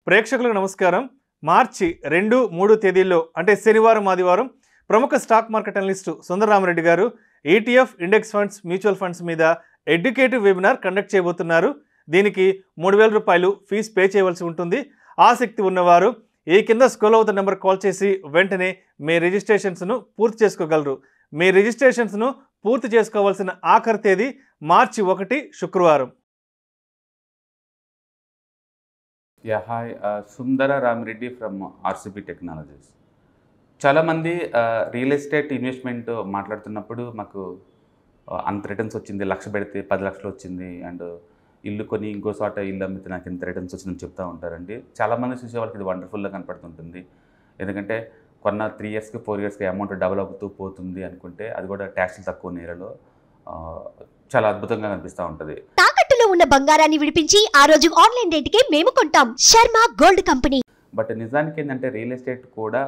ప్రేక్షకులకు నమస్కారం మార్చి రెండు మూడు తేదీల్లో అంటే శనివారం ఆదివారం ప్రముఖ stock market analyst Sundararama Reddy garu ETF index funds mutual funds మీద ఎడ్యుకేటివ్ వెబినార్ కండక్ట్ చేయబోతున్నారు దీనికి మూడు వేల రూపాయలు ఫీజు పే చేయవలసి ఉంటుంది ఆసక్తి ఉన్నవారు ఈ కింద స్క్రోల్ అవుతున్న నెంబర్ కాల్ చేసి వెంటనే మీ రిజిస్ట్రేషన్స్ను పూర్తి చేసుకోగలరు మీ రిజిస్ట్రేషన్స్ను పూర్తి చేసుకోవాల్సిన ఆఖరి తేదీ మార్చి ఒకటి శుక్రవారం yeah hi Sundara Ramireddy from RCB technologies చాలామంది రియల్ ఎస్టేట్ ఇన్వెస్ట్మెంట్ మాట్లాడుతున్నప్పుడు మాకు uh, అంత రిటర్న్స్ వచ్చింది లక్ష పెడితే పది లక్షలు వచ్చింది అండ్ ఇల్లు కొని ఇంకో చోట ఇల్లు అమ్మితే నాకు ఇంత రిటర్న్స్ వచ్చిందని చెప్తూ ఉంటారండి చాలామంది చూసే వాళ్ళకి ఇది వండర్ఫుల్గా కనపడుతుంటుంది ఎందుకంటే కొన్న త్రీ ఇయర్స్కి ఫోర్ ఇయర్స్కి అమౌంట్ డబుల్ అవుతూ పోతుంది అనుకుంటే అది కూడా ట్యాక్స్లు తక్కువ నేరలో చాలా అద్భుతంగా కనిపిస్తూ ఉంటుంది తాకట్టులో ఉన్న బంగారాన్ని విడిపించి ఆ రోజు ఆన్లైన్ రేటుకే మేము కొంటాం శర్మ గోల్డ్ కంపెనీ బట్ నిజానికి ఏంటంటే రియల్ ఎస్టేట్ కూడా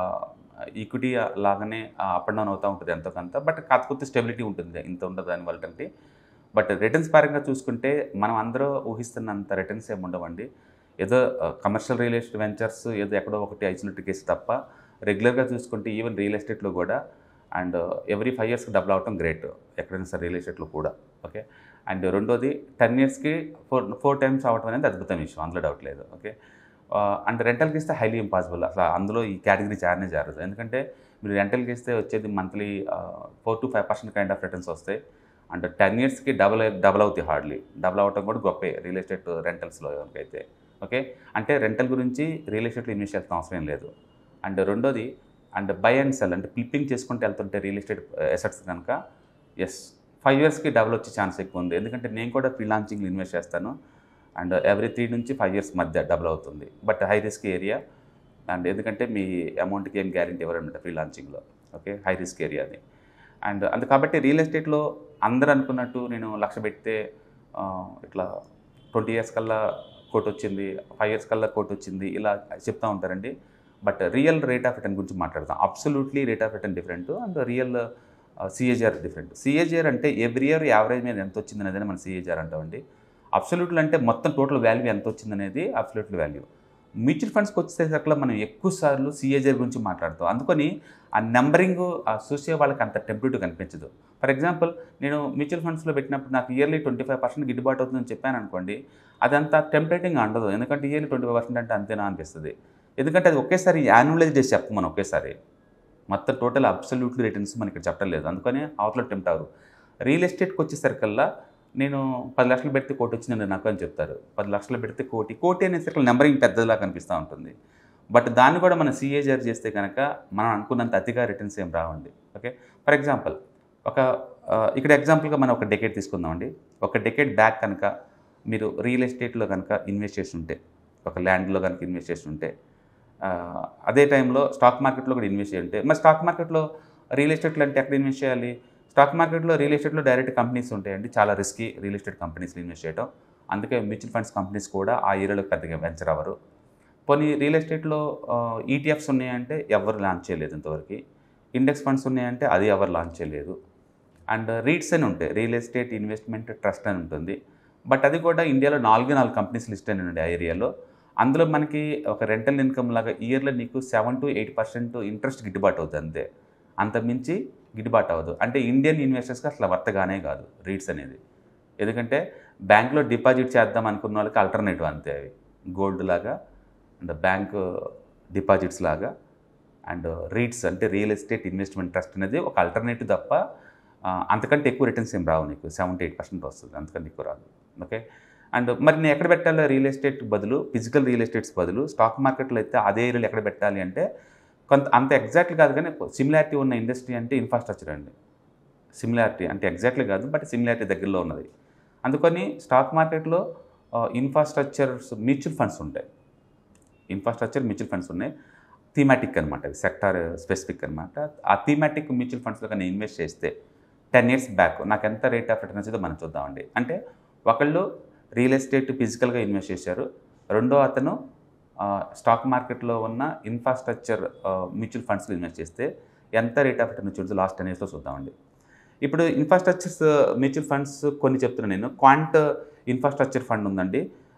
ఈక్విటీ లాగానే అప్ అండ్ డౌన్ అవుతూ ఉంటుంది ఎంతో కొంత బట్ కాకపోతే స్టెబిలిటీ ఉంటుంది ఇంత ఉండదు దాని వల్ల బట్ రిటర్న్స్ పరంగా చూసుకుంటే మనం అందరూ ఊహిస్తున్నంత రిటర్న్స్ ఏమి ఉండవండి ఏదో కమర్షియల్ రియల్ ఎస్టేట్ వెంచర్స్ ఏదో ఎక్కడో ఒకటి ఐసినట్టు కేసు తప్ప రెగ్యులర్గా చూసుకుంటే ఈవెన్ రియల్ ఎస్టేట్లో కూడా అండ్ ఎవ్రీ ఫైవ్ ఇయర్స్కి డబుల్ అవటం గ్రేట్ ఎక్కడైనా సరే రియల్ ఎస్టేట్లో కూడా ఓకే అండ్ రెండోది టెన్ ఇయర్స్కి ఫోర్ ఫోర్ టైమ్స్ అవటం అనేది అద్భుతం విషయం అందులో డౌట్ లేదు ఓకే అండ్ రెంటల్కి ఇస్తే హైలీ ఇంపాసిబుల్ అసలు అందులో ఈ కేటగిరీ చారనే జారదు ఎందుకంటే మీరు రెంటల్కి ఇస్తే వచ్చేది monthly four to five percent kind of returns వస్తాయి అండ్ టెన్ ఇయర్స్కి డబల్ డబల్ అవుతాయి హార్డ్లీ డబల్ అవటం కూడా గొప్పే రియల్ ఎస్టేట్ రెంటల్స్లో ఎవరికైతే ఓకే అంటే రెంటల్ గురించి రియల్ ఎస్టేట్లో ఇన్వెస్ట్ చేస్తాం అవసరం ఏం లేదు అండ్ రెండోది అండ్ బై అండ్ సెల్ అంటే ఫ్లిప్పింగ్ చేసుకుంటూ వెళ్తుంటే రియల్ ఎస్టేట్ ఎసెట్స్ కనుక ఎస్ ఫైవ్ ఇయర్స్కి డబుల్ వచ్చే ఛాన్స్ ఎక్కువ ఉంది ఎందుకంటే నేను కూడా ఫ్రీలాన్సింగ్లో ఇన్వెస్ట్ చేస్తాను అండ్ ఎవ్రీ త్రీ నుంచి ఫైవ్ ఇయర్స్ మధ్య డబుల్ అవుతుంది but high risk area and ఎందుకంటే మీ అమౌంట్కి ఏం గ్యారంటీ ఇవ్వరనమాట ఫ్రీలాన్సింగ్లో ఓకే హై రిస్క్ ఏరియా అది అండ్ అందు కాబట్టి రియల్ ఎస్టేట్లో అందరూ అనుకున్నట్టు నేను లక్ష పెడితే ఆ, ఇట్లా ట్వంటీ ఇయర్స్ కల్లా కోట్ వచ్చింది ఫైవ్ ఇయర్స్ కల్లా కోట్ వచ్చింది ఇలా చెప్తూ ఉంటారండి but real rate of return గురించి మాట్లాడతాం absolutely rate of return different and real CAGR different CAGR అంటే ఎవ్రీ ఇయర్ యావరేజ్ మీద ఎంత వచ్చింది అనేది మనం సిఏజిఆర్ అంటామండి అబ్సల్యూట్లు అంటే మొత్తం టోటల్ వాల్యూ ఎంత వచ్చింది అనేది అబ్సల్యూట్లీ వాల్యూ మ్యూచువల్ ఫండ్స్కి వచ్చేసరికి మనం ఎక్కువ సార్లు సిఏజిఆర్ గురించి మాట్లాడతాం అందుకని ఆ నెంబరింగ్ ఆ చూసే వాళ్ళకి అంత టెంప్యూట్ కనిపించదు ఫర్ ఎగ్జాంపుల్ నేను మ్యూచువల్ ఫండ్స్లో పెట్టినప్పుడు నాకు ఇయర్లీ ట్వంటీ ఫైవ్ పర్సెంట్ గిట్టుబాటు అవుతుందని చెప్పాను అనుకోండి అదంతా టెంప్టేటింగ్ ఉండదు ఎందుకంటే ఇయర్లీ ట్వంటీ ఫైవ్ పర్సెంట్ అంటే అంతేనా అనిపిస్తుంది ఎందుకంటే అది ఒకేసారి యాన్యువలైజ్ చేసి చెప్తాం మనం ఒకేసారి మొత్తం టోటల్ అబ్సల్యూట్లీ రిటర్న్స్ మనకి ఇక్కడ చెప్పడం లేదు అందుకని అవతల టెంప్ట్ అవ్వరు రియల్ ఎస్టేట్కి వచ్చేసరికల్లా నేను పది లక్షలు పెడితే కోటి వచ్చిందండి నాకు అని చెప్తారు పది లక్షలు పెడితే కోటి కోటి అనేసరికి నెంబరింగ్ పెద్దదిలా కనిపిస్తూ ఉంటుంది బట్ దాన్ని కూడా మనం సిఏజర్ చేస్తే కనుక మనం అనుకున్నంత అతిగా రిటర్న్స్ ఏం రావండి ఓకే ఫర్ ఎగ్జాంపుల్ ఒక ఆ, ఇక్కడ ఎగ్జాంపుల్గా మనం ఒక డెకేట్ తీసుకుందామండి ఒక డెకేట్ బ్యాక్ కనుక మీరు రియల్ ఎస్టేట్లో కనుక ఇన్వెస్ట్ చేసి ఉంటే ఒక ల్యాండ్లో కనుక ఇన్వెస్ట్ చేసి ఉంటే ఆ, అదే టైంలో స్టాక్ మార్కెట్లో కూడా ఇన్వెస్ట్ చేయంటే మరి స్టాక్ మార్కెట్లో రియల్ ఎస్టేట్లో అంటే ఎక్కడ ఇన్వెస్ట్ చేయాలి స్టాక్ మార్కెట్లో రియల్ ఎస్టేట్లో డైరెక్ట్ కంపెనీస్ ఉంటాయండి చాలా రిస్కీ రియల్ ఎస్టేట్ కంపెనీస్లో ఇన్వెస్ట్ చేయడం అందుకే మ్యూచువల్ ఫండ్స్ కంపెనీస్ కూడా ఆ ఏరియాలో పెద్దగా వెంచర్ అవ్వరు పోనీ రియల్ ఎస్టేట్లో ఈటీఎఫ్స్ ఉన్నాయంటే ఎవరు లాంచ్ చేయలేదు ఇంతవరకు ఇండెక్స్ ఫండ్స్ ఉన్నాయంటే అది ఎవరు లాంచ్ చేయలేదు అండ్ రీట్స్ అని ఉంటాయి రియల్ ఎస్టేట్ ఇన్వెస్ట్మెంట్ ట్రస్ట్ అని ఉంటుంది బట్ అది కూడా ఇండియాలో నాలుగు నాలుగు కంపెనీస్ లిస్ట్ అని ఉండే ఆ ఏరియాలో అందులో మనకి ఒక రెంటల్ ఇన్కమ్ లాగా ఇయర్లో నీకు seven to eight percent interest గిట్టుబాటు అవుతుంది అంతే అంత మించి గిట్టుబాటు అవ్వదు అంటే ఇండియన్ ఇన్వెస్టర్స్కి అసలు వర్తగానే కాదు రీట్స్ అనేది ఎందుకంటే బ్యాంక్లో డిపాజిట్ చేద్దాం అనుకున్న వాళ్ళకి ఆల్టర్నేటివ్ అంతే అవి గోల్డ్ లాగా అండ్ బ్యాంక్ డిపాజిట్స్ లాగా అండ్ రీట్స్ అంటే రియల్ ఎస్టేట్ ఇన్వెస్ట్మెంట్ ట్రస్ట్ అనేది ఒక ఆల్టర్నేటివ్ తప్ప ఆ, అంతకంటే ఎక్కువ రిటర్న్స్ ఏం రావు నీకు సెవెంటీ ఎయిట్ పర్సెంట్ వస్తుంది అంతకంటే ఎక్కువ రాదు ఓకే అండ్ మరి నేను ఎక్కడ పెట్టాలి రియల్ ఎస్టేట్ బదులు ఫిజికల్ రియల్ ఎస్టేట్స్ బదులు స్టాక్ మార్కెట్లో అయితే అదే ఏరియాలో ఎక్కడ పెట్టాలి అంటే కొంత అంత ఎగ్జాక్ట్లీ కాదు కానీ సిమిలారిటీ ఉన్న ఇండస్ట్రీ అంటే ఇన్ఫ్రాస్ట్రక్చర్ అండి సిమిలారిటీ అంటే ఎగ్జాక్ట్లీ కాదు బట్ సిమిలారిటీ దగ్గరలో ఉన్నది అందుకని స్టాక్ మార్కెట్లో ఇన్ఫ్రాస్ట్రక్చర్స్ మ్యూచువల్ ఫండ్స్ ఉంటాయి ఇన్ఫ్రాస్ట్రక్చర్ మ్యూచువల్ ఫండ్స్ ఉన్నాయి థీమాటిక్ అనమాట అది సెక్టార్ స్పెసిఫిక్ అనమాట ఆ థీమాటిక్ మ్యూచువల్ ఫండ్స్లో కానీ ఇన్వెస్ట్ చేస్తే టెన్ ఇయర్స్ బ్యాక్ నాకు ఎంత రేట్ ఆఫ్ రిటర్న్ వచ్చిందో మనం చూద్దామండి అంటే ఒకళ్ళు రియల్ ఎస్టేట్ ఫిజికల్గా ఇన్వెస్ట్ చేశారు రెండో అతను ఆ, స్టాక్ మార్కెట్లో ఉన్న ఇన్ఫ్రాస్ట్రక్చర్ ఆ, మ్యూచువల్ ఫండ్స్లో ఇన్వెస్ట్ చేస్తే ఎంత రేట్ ఆఫ్ రిటర్న్ వచ్చిందో లాస్ట్ టెన్ ఇయర్స్లో చూద్దామండి ఇప్పుడు ఇన్ఫ్రాస్ట్రక్చర్స్ మ్యూచువల్ ఫండ్స్ కొన్ని చెప్తున్నాను నేను క్వాంట్ ఇన్ఫ్రాస్ట్రక్చర్ ఫండ్ ఉందండి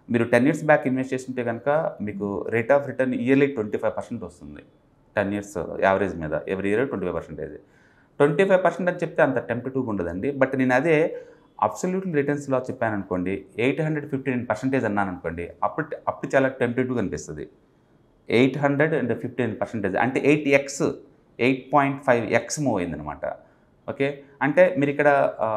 మీరు టెన్ ఇయర్స్ బ్యాక్ ఇన్వెస్ట్ చేస్తుంటే కనుక మీకు rate of return yearly twenty five percent వస్తుంది టెన్ ఇయర్స్ యావరేజ్ మీద every year twenty five percentage twenty five percent అని చెప్తే అంత టెంప్టివ్గా ఉండదండి బట్ నేను అదే అబ్సల్యూట్ రిటర్న్స్లో చెప్పాను అనుకోండి eight hundred fifty nine percentage అన్నాను అనుకోండి అప్పుడు అప్పుడు చాలా టెంప్టివ్గా అనిపిస్తుంది eight hundred and fifteen percentage అంటే eight X eight point five X move అయిందనమాట ఓకే అంటే మీరు ఇక్కడ ఆ,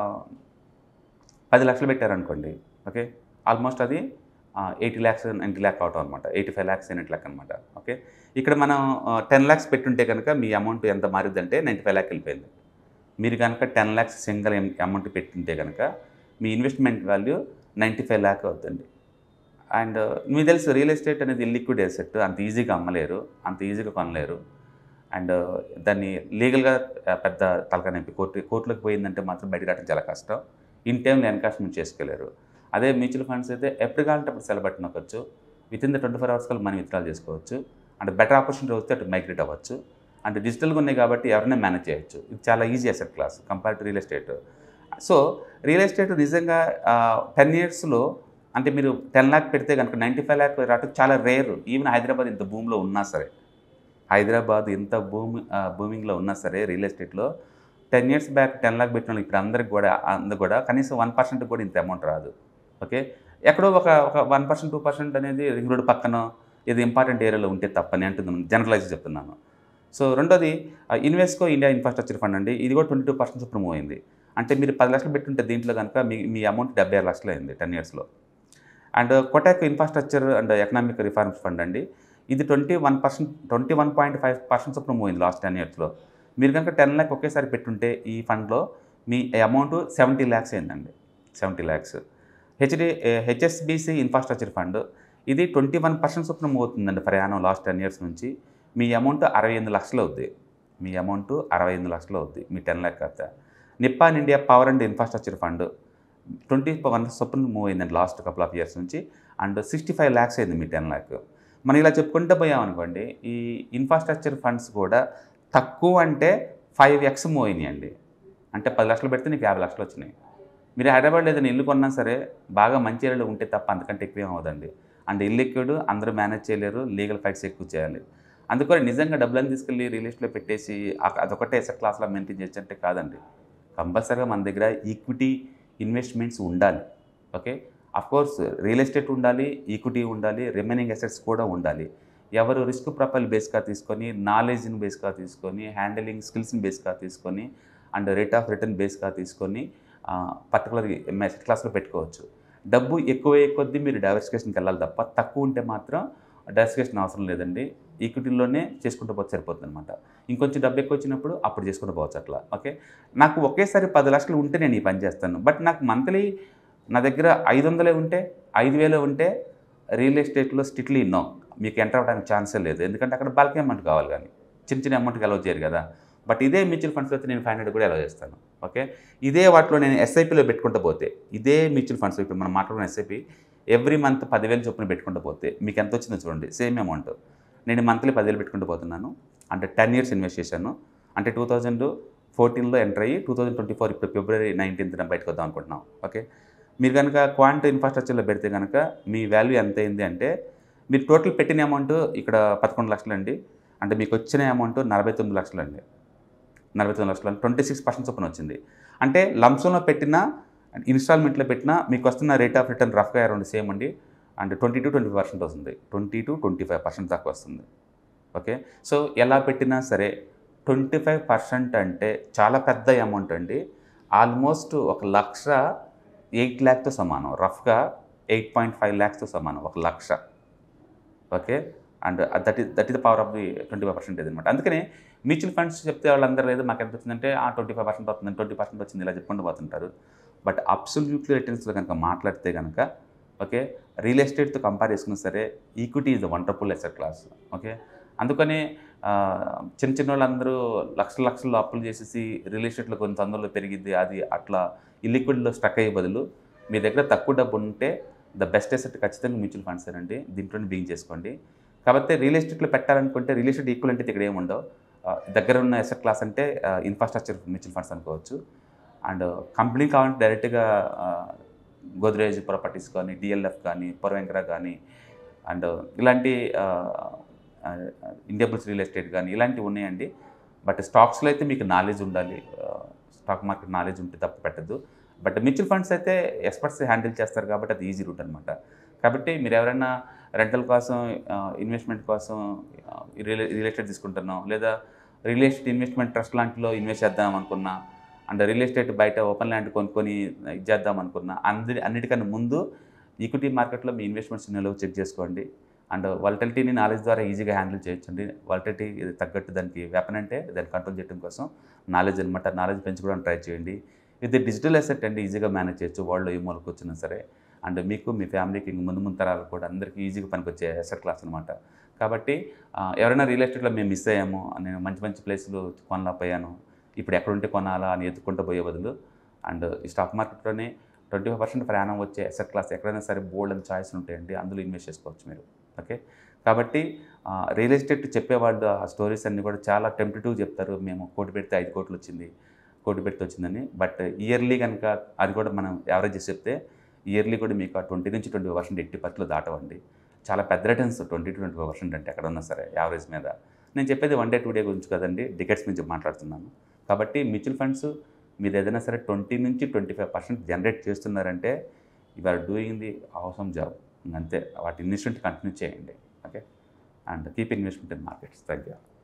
పది లక్షలు పెట్టారనుకోండి ఓకే ఆల్మోస్ట్ అది ఎయిటీ ల్యాక్స్ నైంటీ ల్యాక్ అవటం అనమాట eighty five lakhs eight lakh అనమాట ఓకే ఇక్కడ మనం టెన్ ల్యాక్స్ పెట్టుంటే కనుక మీ అమౌంట్ ఎంత మారిద్దంటే నైంటీ ఫైవ్ ల్యాక్ వెళ్ళిపోయింది మీరు కనుక టెన్ ల్యాక్స్ సింగిల్ అమౌంట్ పెట్టుంటే కనుక మీ investment value ninety five lakh అవుతుంది అండ్ మీకు తెలుసు రియల్ ఎస్టేట్ అనేది ఇల్లిక్విడ్ ఎసెట్ అంత ఈజీగా అమ్మలేరు అంత ఈజీగా కొనలేరు అండ్ దాన్ని లీగల్గా పెద్ద తలకాయ నొప్పి కోర్టు కోర్టులోకి పోయిందంటే మాత్రం బయటకు రావడం చాలా కష్టం ఇన్ టైంలో ఎన్కాష్మెంట్ చేసుకోలేరు అదే మ్యూచువల్ ఫండ్స్ అయితే ఎప్పుడు కావాలంటే అప్పుడు సెలవు నొక్కొచ్చు within the twenty four hours కల్లా మనీ విత్డ్రాల్ చేసుకోవచ్చు అండ్ బెటర్ ఆపర్చునిటీ వస్తే అటు మైగ్రేట్ అవ్వచ్చు అండ్ డిజిటల్గా ఉన్నాయి కాబట్టి ఎవరైనా మేనేజ్ చేయొచ్చు ఇది చాలా easy asset class compare to real estate so real estate నిజంగా టెన్ ఇయర్స్లో అంటే మీరు టెన్ ల్యాక్ పెడితే కనుక నైంటీ ఫైవ్ ల్యాక్ రావటం చాలా రేర్ ఈవెన్ హైదరాబాద్ ఇంత భూమిలో ఉన్నా సరే హైదరాబాద్ ఎంత భూమి భూమింగ్లో ఉన్నా సరే రియల్ ఎస్టేట్లో ten years back ten lakh పెట్టిన వాళ్ళు ఇప్పుడు అందరికి కూడా అందరు కూడా కనీసం వన్ పర్సెంట్ కూడా ఇంత అమౌంట్ రాదు ఓకే ఎక్కడో ఒక ఒక వన్ పర్సెంట్ టూ పర్సెంట్ అనేది రింగ్ రోడ్ పక్కన ఇది ఇంపార్టెంట్ ఏరియాలో ఉంటే తప్పని అంటున్నాను జనరలైజ్ చెప్తున్నాను సో రెండోది ఇన్వెస్కో ఇండియా ఇన్ఫ్రాస్ట్రక్చర్ ఫండ్ అండి ఇది కూడా ట్వంటీ టూ పర్సెంట్ చొప్పున మూవ్ అయింది అంటే మీరు పది లక్షలు పెట్టుంటే దీంట్లో కనుక మీ మీ అమౌంట్ డెబ్బై ఆరు లక్షలు అయింది టెన్ ఇయర్స్లో and Kotak infrastructure and economic reforms fund అండి ఇది twenty one percent twenty one point five percent చొప్పున మూవ్ అయింది లాస్ట్ టెన్ ఇయర్స్లో మీరు కనుక టెన్ ల్యాక్ ఒకేసారి పెట్టుంటే ఈ ఫండ్లో మీ అమౌంట్ సెవెంటీ ల్యాక్స్ అయిందండి seventy lakhs HD HSBC infrastructure fund ఇది ట్వంటీ వన్ పర్సెంట్ చొప్పున మూవ్ అవుతుందండి ప్రయాణం లాస్ట్ టెన్ ఇయర్స్ నుంచి మీ అమౌంట్ అరవై ఎనిమిది లక్షలు అవుద్ది మీ అమౌంట్ అరవై ఎనిమిది లక్షలు అవుద్ది మీ టెన్ ల్యాక్ ఖాతా Nippon India power and infrastructure fund twenty one చొప్పున మూవ్ అయిందండి లాస్ట్ కపుల్ ఆఫ్ ఇయర్స్ నుంచి అండ్ సిక్స్టీ ఫైవ్ ల్యాక్స్ అయింది మీ టెన్ ల్యాక్ మనం ఇలా చెప్పుకుంటూ పోయామనుకోండి ఈ ఇన్ఫ్రాస్ట్రక్చర్ ఫండ్స్ కూడా తక్కువ అంటే ఫైవ్ ఎక్స్ మూవ్ అయినాయండి అంటే పది లక్షలు పెడితే నీకు యాభై లక్షలు వచ్చినాయి మీరు హైదరాబాద్లో ఏదైనా ఇల్లు కొన్నా సరే బాగా మంచి ఏరియాలో ఉంటే తప్ప అంతకంటే ఎక్కువ ఏం అవ్వదండి అండ్ ఇల్లు ఎక్కువ అందరూ మేనేజ్ చేయలేరు లీగల్ ఫైట్స్ ఎక్కువ చేయాలి అందుకని నిజంగా డబ్బులను తీసుకెళ్ళి రియల్ ఎస్టేట్లో పెట్టేసి ఆ- అదొకటే ఎసెట్ క్లాస్లో మెయింటైన్ చేయొచ్చు అంటే కాదండి కంపల్సరీగా మన దగ్గర ఈక్విటీ ఇన్వెస్ట్మెంట్స్ ఉండాలి ఓకే కోర్స్ రియల్ ఎస్టేట్ ఉండాలి ఈక్విటీ ఉండాలి రిమైనింగ్ అసెట్స్ కూడా ఉండాలి ఎవరు రిస్క్ ప్రొఫైల్ బేస్గా తీసుకొని నాలెడ్జ్ని బేస్గా తీసుకొని హ్యాండిలింగ్ స్కిల్స్ని బేస్గా తీసుకొని అండ్ రేట్ ఆఫ్ రిటర్న్ బేస్గా తీసుకొని పర్టికులర్ ఎస్ఎట్ క్లాస్లో పెట్టుకోవచ్చు డబ్బు ఎక్కువ కొద్దీ మీరు డైవర్సిఫికేషన్కి వెళ్ళాలి తప్ప తక్కువ ఉంటే మాత్రం డైవర్సిఫికేషన్ అవసరం లేదండి ఈక్విటీలోనే చేసుకుంటూ పోతే సరిపోతుంది అనమాట ఇంకొంచెం డబ్బు ఎక్కువ వచ్చినప్పుడు అప్పుడు చేసుకుంటూ పోవచ్చు అట్లా ఓకే నాకు ఒకేసారి పది లక్షలు ఉంటే నేను ఈ పని చేస్తాను బట్ నాకు మంత్లీ నా దగ్గర ఐదు వందలే ఉంటే ఐదు వేలే ఉంటే రియల్ ఎస్టేట్లో స్ట్రిక్ట్లీ నో మీకు ఎంటర్ అవ్వడానికి ఛాన్సే లేదు ఎందుకంటే అక్కడ బల్క్ అమౌంట్ కావాలి కానీ చిన్న చిన్న అమౌంట్కి అలౌ చేయరు కదా బట్ ఇదే మ్యూచువల్ ఫండ్స్లో అయితే నేను ఫైవ్ హండ్రెడ్ కూడా అలౌ చేస్తాను ఓకే ఇదే వాటిలో నేను ఎస్ఐపిలో పెట్టుకుంటూ పోతే ఇదే మ్యూచువల్ ఫండ్స్ ఇప్పుడు మనం మాట్లాడుకున్న ఎస్ఐపి ఎవ్రీ మంత్ పదివేలు చొప్పున పెట్టుకుంటూ పోతే మీకు ఎంత వచ్చిందో చూడండి సేమ్ అమౌంట్ నేను మంత్లీ పదివేలు పెట్టుకుంటూ పోతున్నాను అంటే టెన్ ఇయర్స్ ఇన్వెస్ట్ చేశాను అంటే టూ థౌజండ్ ఫోర్టీన్లో ఎంటర్ అయ్యి టూ థౌజండ్ ట్వంటీ ఫోర్ ఇప్పుడు ఫిబ్రవరి నైన్టీన్త్న బయటకు వద్దాం అనుకుంటున్నాం ఓకే మీరు కనుక క్వాంట్ ఇన్ఫ్రాస్ట్రక్చర్లో పెడితే కనుక మీ వాల్యూ ఎంత అయింది అంటే మీరు టోటల్ పెట్టిన అమౌంట్ ఇక్కడ పదకొండు లక్షలు అండి అంటే మీకు వచ్చిన అమౌంట్ నలభై తొమ్మిది లక్షలు అండి నలభై తొమ్మిది లక్షలు ట్వంటీ సిక్స్ పర్సెంట్ చొప్పున వచ్చింది అంటే లంసంలో పెట్టిన ఇన్స్టాల్మెంట్లో పెట్టినా మీకు వస్తున్న రేట్ ఆఫ్ రిటర్న్ రఫ్గా అరౌండ్ సేమ్ అండి అంటే ట్వంటీ టు ట్వంటీ పర్సెంట్ వస్తుంది twenty to twenty five percent దాకా వస్తుంది ఓకే సో ఎలా పెట్టినా సరే ట్వంటీ ఫైవ్ పర్సెంట్ అంటే చాలా పెద్ద అమౌంట్ అండి ఆల్మోస్ట్ ఒక లక్ష ఎయిట్ ల్యాక్తో సమానం రఫ్గా ఎయిట్ పాయింట్ ఫైవ్ ల్యాక్స్తో సమానం ఒక లక్ష okay and that is that is the power of the twenty five percentage అనమాట అందుకని మ్యూచువల్ ఫండ్స్ చెప్తే వాళ్ళందరూ లేదు మాకు ఎంత వచ్చిందంటే ఆ ట్వంటీ ఫైవ్ పర్సెంట్ వస్తుంది ట్వంటీ పర్సెంట్ వచ్చింది ఇలా చెప్పుకుంటూ పోతుంటారు బట్ అబ్సల్యూట్లీ రిటర్న్స్లో కనుక మాట్లాడితే కనుక ఓకే రియల్ ఎస్టేట్తో కంపేర్ చేసుకున్నా సరే equity is the wonderful asset class okay అందుకని ఆ, చిన్న చిన్న వాళ్ళందరూ లక్షల లక్షలు అప్పులు చేసేసి రియల్ ఎస్టేట్లో కొంత తొందరలో పెరిగిద్ది అది అట్లా ఇల్లిక్విడ్లో స్టక్ అయ్యే బదులు మీ దగ్గర తక్కువ డబ్బు ఉంటే ద బెస్ట్ ఎసెట్ ఖచ్చితంగా మ్యూచువల్ ఫండ్స్ అండి దీంట్లోనే బిగింగ్ చేసుకోండి కాబట్టి రియల్ ఎస్టేట్లో పెట్టాలనుకుంటే రియల్ ఎస్టేట్ ఈక్వల్ అంటే ఇక్కడ ఏమి ఉండవు ఆ, దగ్గర ఉన్న ఎసెట్ క్లాస్ అంటే ఇన్ఫ్రాస్ట్రక్చర్ మ్యూచువల్ ఫండ్స్ అనుకోవచ్చు అండ్ కంపెనీ కావాలంటే డైరెక్ట్గా గోద్రేజ్ ప్రాపర్టీస్ కానీ డిఎల్ఎఫ్ కానీ పొరవెంకర కానీ అండ్ ఇలాంటి ఇండియబుల్స్ రియల్ ఎస్టేట్ కానీ ఇలాంటివి ఉన్నాయండి బట్ స్టాక్స్లో అయితే మీకు నాలెడ్జ్ ఉండాలి స్టాక్ మార్కెట్ నాలెడ్జ్ ఉంటే తప్పు పెట్టద్దు బట్ మ్యూచువల్ ఫండ్స్ అయితే ఎక్స్పర్ట్స్ హ్యాండిల్ చేస్తారు కాబట్టి అది ఈజీ రూట్ అనమాట కాబట్టి మీరు ఎవరైనా రెంటల్ కోసం ఇన్వెస్ట్మెంట్ కోసం రియల్ రియల్ ఎస్టేట్ తీసుకుంటున్నాం లేదా రియల్ ఎస్టేట్ ఇన్వెస్ట్మెంట్ ట్రస్ట్ లాంటిలో ఇన్వెస్ట్ చేద్దాం అనుకున్నా అండ్ రియల్ ఎస్టేట్ బయట ఓపెన్ ల్యాండ్ కొనుక్కొని ఇది చేద్దాం అనుకున్నా అందరి అన్నిటికన్నా ముందు ఈక్విటీ మార్కెట్లో మీ ఇన్వెస్ట్మెంట్స్ నిలవ చెక్ చేసుకోండి అండ్ వాలటిలిటీని నాలెడ్జ్ ద్వారా ఈజీగా హ్యాండిల్ చేయొచ్చండి వాలటిలిటీ ఇది తగ్గట్టు దానికి వెపన్ అంటే దాన్ని కంట్రోల్ చేయడం కోసం నాలెడ్జ్ అనమాట నాలెడ్జ్ పెంచుకోవడానికి ట్రై చేయండి ఇది డిజిటల్ అసెట్ అండి ఈజీగా మేనేజ్ చేయొచ్చు వాళ్ళు ఏ మూలకు వచ్చినా సరే అండ్ మీకు మీ ఫ్యామిలీకి ఇంక ముందు ముందు తరాలకు కూడా అందరికీ ఈజీగా పనికొచ్చే అసెట్ క్లాస్ అనమాట కాబట్టి ఆ, ఎవరైనా రియల్ ఎస్టేట్లో మేము మిస్ అయ్యాము నేను మంచి మంచి ప్లేసులు కొనలేకపోయాను ఇప్పుడు ఎక్కడుంటే కొనాలా అని ఎత్తుకుంటూ పోయే బదులు అండ్ ఈ స్టాక్ మార్కెట్లోనే ట్వంటీ ఫైవ్ పర్సెంట్ ప్రయాణం వచ్చే అసెట్ క్లాస్ ఎక్కడైనా సరే బోల్డ్ అని ఛాయిస్లు ఉంటాయండి అందులో ఇన్వెస్ట్ చేసుకోవచ్చు మీరు ఓకే కాబట్టి ఆ, రియల్ ఎస్టేట్ చెప్పేవాళ్ళు ఆ స్టోరీస్ అన్నీ కూడా చాలా టెంప్టేటివ్ చెప్తారు మేము కోటి పెడితే ఐదు కోట్లు వచ్చింది కోటి పెడితే వచ్చిందని బట్ ఇయర్లీ కనుక అది కూడా మనం యావరేజ్ చేసి చెప్తే ఇయర్లీ కూడా మీకు ఆ ట్వంటీ నుంచి ట్వంటీ పర్సెంట్ ఎట్టి పర్సెంట్లు దాటవండి చాలా పెద్ద returns twenty to twenty five percent అంటే ఎక్కడ ఉన్నా సరే యావరేజ్ మీద నేను చెప్పేది వన్ డే టూ డే గురించి కదండి డికెట్స్ నుంచి మాట్లాడుతున్నాను కాబట్టి మ్యూచువల్ ఫండ్స్ మీరు ఏదైనా సరే ట్వంటీ నుంచి ట్వంటీ ఫైవ్ పర్సెంట్ జనరేట్ చేస్తున్నారంటే యు ఆర్ డూయింగ్ ది అవసరం జాబ్ అంతే వాటి ఇన్వెస్ట్మెంట్ కంటిన్యూ చేయండి okay and keep investment in markets thank you